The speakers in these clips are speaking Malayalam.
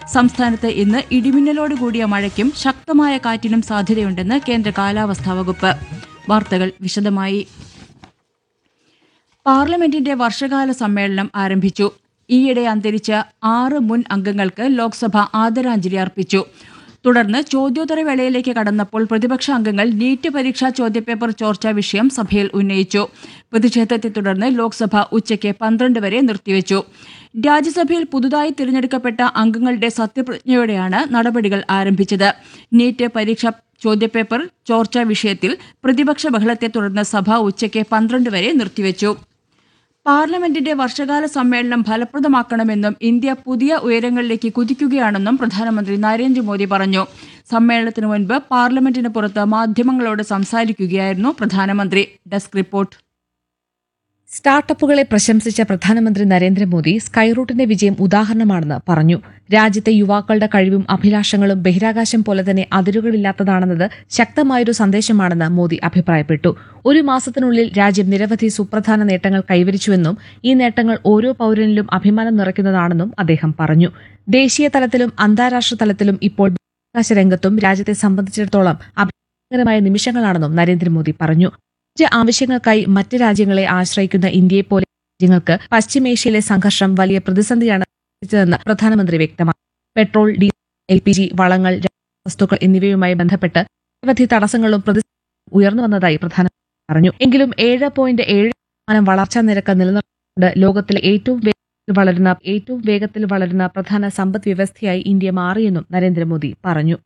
സംസ്ഥാനത്ത് ഇന്ന് ഇടിമിന്നലോട് കൂടിയ മഴയ്ക്കും ശക്തമായ കാറ്റിനും സാധ്യതയുണ്ടെന്ന് കേന്ദ്ര കാലാവസ്ഥാ വകുപ്പ് വാർത്തകൾ വിശദമായി പാർലമെന്റിന്റെ വർഷകാല സമ്മേളനം ആരംഭിച്ചു ഈയിടെ അന്തരിച്ച ആറ് മുൻ അംഗങ്ങൾക്ക് ലോക്സഭ ആദരാഞ്ജലി അർപ്പിച്ചു തുടർന്ന് ചോദ്യോത്തര വേളയിലേക്ക് കടന്നപ്പോൾ പ്രതിപക്ഷ അംഗങ്ങൾ നീറ്റ് പരീക്ഷാ ചോദ്യപേപ്പർ ചോർച്ചാ വിഷയം സഭയിൽ ഉന്നയിച്ചു പ്രതിഷേധത്തെ തുടർന്ന് ലോക്സഭ ഉച്ചയ്ക്ക് പന്ത്രണ്ട് വരെ നിർത്തിവെച്ചു രാജ്യസഭയിൽ പുതുതായി തിരഞ്ഞെടുക്കപ്പെട്ട അംഗങ്ങളുടെ സത്യപ്രതിജ്ഞയോടെയാണ് നടപടികൾ ആരംഭിച്ചത് നീറ്റ് പരീക്ഷാ ചോദ്യപേപ്പർ ചോർച്ചാ വിഷയത്തിൽ പ്രതിപക്ഷ ബഹളത്തെ തുടർന്ന് സഭ ഉച്ചയ്ക്ക് പന്ത്രണ്ട് വരെ നിർത്തിവെച്ചു പാർലമെന്റിന്റെ വർഷകാല സമ്മേളനം ഫലപ്രദമാക്കണമെന്നും ഇന്ത്യ പുതിയ ഉയരങ്ങളിലേക്ക് കുതിക്കുകയാണെന്നും പ്രധാനമന്ത്രി നരേന്ദ്രമോദി പറഞ്ഞു സമ്മേളനത്തിനു മുൻപ് പാർലമെന്റിന് പുറത്ത് മാധ്യമങ്ങളോട് സംസാരിക്കുകയായിരുന്നു പ്രധാനമന്ത്രി ഡെസ്ക് റിപ്പോർട്ട് സ്റ്റാർട്ടപ്പുകളെ പ്രശംസിച്ച പ്രധാനമന്ത്രി നരേന്ദ്രമോദി സ്കൈറൂട്ടിന്റെ വിജയം ഉദാഹരണമാണെന്ന് പറഞ്ഞു രാജ്യത്തെ യുവാക്കളുടെ കഴിവും അഭിലാഷങ്ങളും ബഹിരാകാശം പോലെ തന്നെ അതിരുകളില്ലാത്തതാണെന്നത് ശക്തമായൊരു സന്ദേശമാണെന്ന് മോദി അഭിപ്രായപ്പെട്ടു ഒരു മാസത്തിനുള്ളിൽ രാജ്യം നിരവധി സുപ്രധാന നേട്ടങ്ങൾ കൈവരിച്ചുവെന്നും ഈ നേട്ടങ്ങൾ ഓരോ പൌരനിലും അഭിമാനം നിറയ്ക്കുന്നതാണെന്നും അദ്ദേഹം പറഞ്ഞു ദേശീയ തലത്തിലും അന്താരാഷ്ട്ര തലത്തിലും ഇപ്പോൾ ബഹിരാകാശ രംഗത്തും രാജ്യത്തെ സംബന്ധിച്ചിടത്തോളം അഭിമാനകരമായ നിമിഷങ്ങളാണെന്നും നരേന്ദ്രമോദി പറഞ്ഞു ഊർജ്ജ ആവശ്യങ്ങൾക്കായി മറ്റ് രാജ്യങ്ങളെ ആശ്രയിക്കുന്ന ഇന്ത്യയെപ്പോലെ രാജ്യങ്ങൾക്ക് പശ്ചിമേഷ്യയിലെ സംഘർഷം വലിയ പ്രതിസന്ധിയാണ് സൃഷ്ടിച്ചതെന്ന് പ്രധാനമന്ത്രി വ്യക്തമാക്കി petrol diesel L P G വളങ്ങൾ വസ്തുക്കൾ എന്നിവയുമായി ബന്ധപ്പെട്ട് നിരവധി തടസ്സങ്ങളും പ്രതിസന്ധിയും ഉയർന്നു വന്നതായി പ്രധാനമന്ത്രി പറഞ്ഞു എങ്കിലും ഏഴ് പോയിന്റ് ഏഴ് ശതമാനം വളർച്ചാ നിരക്ക് നിലനിർത്തിക്കൊണ്ട് ലോകത്തിലെ ഏറ്റവും വേഗത്തിൽ വളരുന്ന ഏറ്റവും വേഗത്തിൽ വളരുന്ന പ്രധാന സമ്പദ് വ്യവസ്ഥയായി ഇന്ത്യ മാറിയെന്നും നരേന്ദ്രമോദി പറഞ്ഞു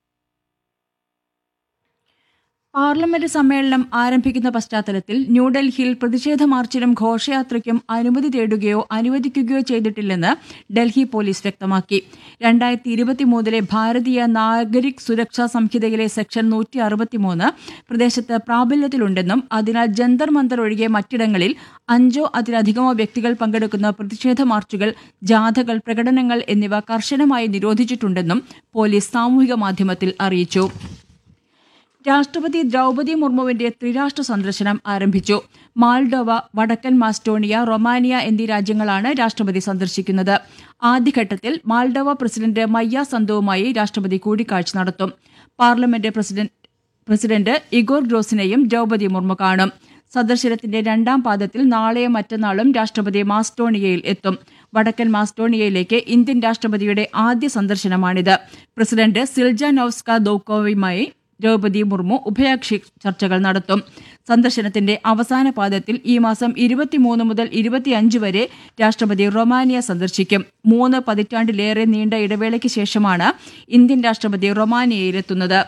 പാർലമെന്റ് സമ്മേളനം ആരംഭിക്കുന്ന പശ്ചാത്തലത്തിൽ ന്യൂഡൽഹിയിൽ പ്രതിഷേധ മാർച്ചിനും ഘോഷയാത്രയ്ക്കും അനുമതി തേടുകയോ അനുവദിക്കുകയോ ചെയ്തിട്ടില്ലെന്ന് ഡൽഹി പോലീസ് വ്യക്തമാക്കി രണ്ടായിരത്തി ഇരുപത്തിമൂന്നിലെ ഭാരതീയ നാഗരിക് സുരക്ഷാ സംഹിതയിലെ സെക്ഷൻ നൂറ്റി അറുപത്തിമൂന്ന് പ്രദേശത്ത് പ്രാബല്യത്തിലുണ്ടെന്നും അതിനാൽ ജന്തർ മന്ദർ ഒഴികെ മറ്റിടങ്ങളിൽ അഞ്ചോ അതിലധികമോ വ്യക്തികൾ പങ്കെടുക്കുന്ന പ്രതിഷേധ മാർച്ചുകൾ ജാഥകൾ പ്രകടനങ്ങൾ എന്നിവ കർശനമായി നിരോധിച്ചിട്ടുണ്ടെന്നും പോലീസ് സാമൂഹിക മാധ്യമത്തിൽ അറിയിച്ചു രാഷ്ട്രപതി ദ്രൗപതി മുർമുവിന്റെ ത്രിരാഷ്ട്ര സന്ദർശനം ആരംഭിച്ചു മാൾഡോവ വടക്കൻ മാസ്റ്റോണിയ റൊമാനിയ എന്നീ രാജ്യങ്ങളാണ് രാഷ്ട്രപതി സന്ദർശിക്കുന്നത് ആദ്യഘട്ടത്തിൽ മാൾഡോവ പ്രസിഡന്റ് മയ്യ സന്തോവുമായി രാഷ്ട്രപതി കൂടിക്കാഴ്ച നടത്തും പാർലമെന്റ് പ്രസിഡന്റ് പ്രസിഡന്റ് ഇഗോർ ഗ്രോസിനെയും ദ്രൗപതി മുർമു കാണും സന്ദർശനത്തിന്റെ രണ്ടാം പാദത്തിൽ നാളെയും മറ്റന്നാളും രാഷ്ട്രപതി മാസ്റ്റോണിയയിൽ എത്തും വടക്കൻ മാസ്റ്റോണിയയിലേക്ക് ഇന്ത്യൻ രാഷ്ട്രപതിയുടെ ആദ്യ സന്ദർശനമാണിത് പ്രസിഡന്റ് സിൽജ നൌസ്ക ദൌക്കോവുമായി ദ്രൗപതി മുർമു ഉഭയകക്ഷി ചർച്ചകൾ നടത്തും സന്ദർശനത്തിന്റെ അവസാന പാദത്തിൽ ഈ മാസം ഇരുപത്തിമൂന്ന് മുതൽ ഇരുപത്തിയഞ്ച് വരെ രാഷ്ട്രപതി റൊമാനിയ സന്ദർശിക്കും മൂന്ന് പതിറ്റാണ്ടിലേറെ നീണ്ട ഇടവേളയ്ക്ക് ശേഷമാണ് ഇന്ത്യൻ രാഷ്ട്രപതി റൊമാനിയയിലെത്തുന്നത്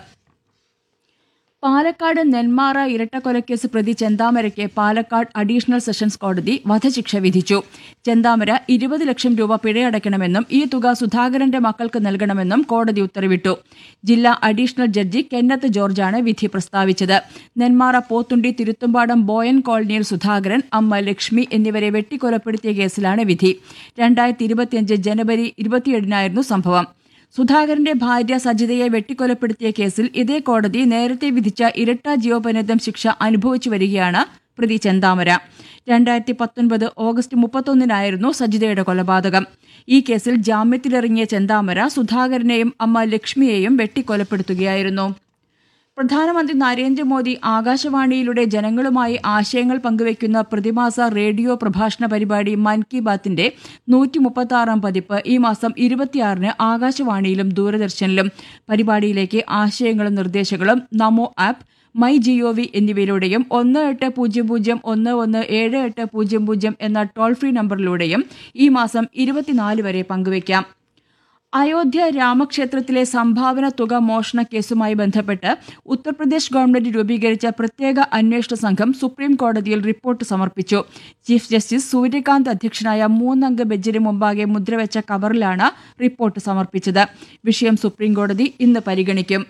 പാലക്കാട് നെന്മാറ ഇരട്ടക്കൊലക്കേസ് പ്രതി ചെന്താമരയ്ക്ക് പാലക്കാട് അഡീഷണൽ സെഷൻസ് കോടതി വധശിക്ഷ വിധിച്ചു ചെന്താമര ഇരുപത് ലക്ഷം രൂപ പിഴയടയ്ക്കണമെന്നും ഈ തുക സുധാകരന്റെ മക്കൾക്ക് നൽകണമെന്നും കോടതി ഉത്തരവിട്ടു ജില്ലാ അഡീഷണൽ ജഡ്ജി കെന്നത്ത് ജോർജാണ് വിധി പ്രസ്താവിച്ചത് നെന്മാറ പോത്തുണ്ടി തിരുത്തുംപാടം ബോയൻ കോളനിയിൽ സുധാകരൻ അമ്മ ലക്ഷ്മി എന്നിവരെ വെട്ടിക്കൊലപ്പെടുത്തിയ കേസിലാണ് വിധി രണ്ടായിരത്തി ഇരുപത്തിയഞ്ച് ജനുവരി ഇരുപത്തിയേഴിനായിരുന്നു സംഭവം സുധാകരന്റെ ഭാര്യ സജിതയെ വെട്ടിക്കൊലപ്പെടുത്തിയ കേസിൽ ഇതേ കോടതി നേരത്തെ വിധിച്ച ഇരട്ട ജീവപര്യന്തം ശിക്ഷ അനുഭവിച്ചു വരികയാണ് പ്രതി ചെന്താമര രണ്ടായിരത്തി പത്തൊൻപത് ഓഗസ്റ്റ് മുപ്പത്തൊന്നിനായിരുന്നു സജിതയുടെ കൊലപാതകം ഈ കേസിൽ ജാമ്യത്തിലിറങ്ങിയ ചെന്താമര സുധാകരനെയും അമ്മ ലക്ഷ്മിയെയും വെട്ടിക്കൊലപ്പെടുത്തുകയായിരുന്നു പ്രധാനമന്ത്രി നരേന്ദ്രമോദി ആകാശവാണിയിലൂടെ ജനങ്ങളുമായി ആശയങ്ങൾ പങ്കുവയ്ക്കുന്ന പ്രതിമാസ റേഡിയോ പ്രഭാഷണ പരിപാടി മൻ കി ബാത്തിന്റെ നൂറ്റി മുപ്പത്തി പതിപ്പ് ഈ മാസം ഇരുപത്തിയാറിന് ആകാശവാണിയിലും ദൂരദർശനിലും പരിപാടിയിലേക്ക് ആശയങ്ങളും നിർദ്ദേശങ്ങളും നമോ ആപ്പ് മൈ ജിഒവി എന്നിവയിലൂടെയും ഒന്ന് എട്ട് പൂജ്യം പൂജ്യം ഒന്ന് ഒന്ന് ഏഴ് എട്ട് പൂജ്യം പൂജ്യം എന്ന ടോൾ ഫ്രീ നമ്പറിലൂടെയും ഈ മാസം ഇരുപത്തിനാല് വരെ പങ്കുവയ്ക്കാം അയോധ്യ രാമക്ഷേത്രത്തിലെ സംഭാവന തുക മോഷണ കേസുമായി ബന്ധപ്പെട്ട് ഉത്തർപ്രദേശ് ഗവൺമെന്റ് രൂപീകരിച്ച പ്രത്യേക അന്വേഷണ സംഘം സുപ്രീം കോടതിയിൽ റിപ്പോർട്ട് സമർപ്പിച്ചു ചീഫ് ജസ്റ്റിസ് സൂര്യകാന്ത് അധ്യക്ഷനായ മൂന്നംഗ ബെഞ്ചിന് മുമ്പാകെ മുദ്രവെച്ച കവറിലാണ് റിപ്പോർട്ട് സമർപ്പിച്ചത് വിഷയം സുപ്രീം കോടതി ഇന്ന് പരിഗണിക്കും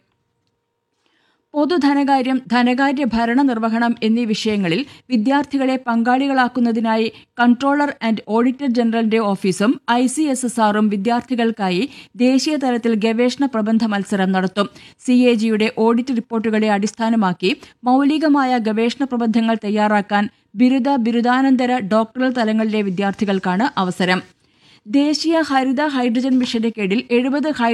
പൊതുധനകാര്യം ധനകാര്യ ഭരണ നിർവഹണം എന്നീ വിഷയങ്ങളിൽ വിദ്യാർത്ഥികളെ പങ്കാളികളാക്കുന്നതിനായി കൺട്രോളർ ആൻഡ് ഓഡിറ്റർ ജനറലിന്റെ ഓഫീസും ഐ സി എസ് എസ് ആറും വിദ്യാർത്ഥികൾക്കായി ദേശീയ തലത്തിൽ ഗവേഷണ പ്രബന്ധ മത്സരം നടത്തും സി എ ജിയുടെ ഓഡിറ്റ് റിപ്പോർട്ടുകളെ അടിസ്ഥാനമാക്കി മൌലികമായ ഗവേഷണ പ്രബന്ധങ്ങൾ തയ്യാറാക്കാൻ ബിരുദ ബിരുദാനന്തര ഡോക്ടറൽ തലങ്ങളിലെ വിദ്യാർത്ഥികൾക്കാണ് അവസരം ദേശീയ ഹരിത ഹൈഡ്രജൻ മിഷന്റെ കീഴിൽ എഴുപത്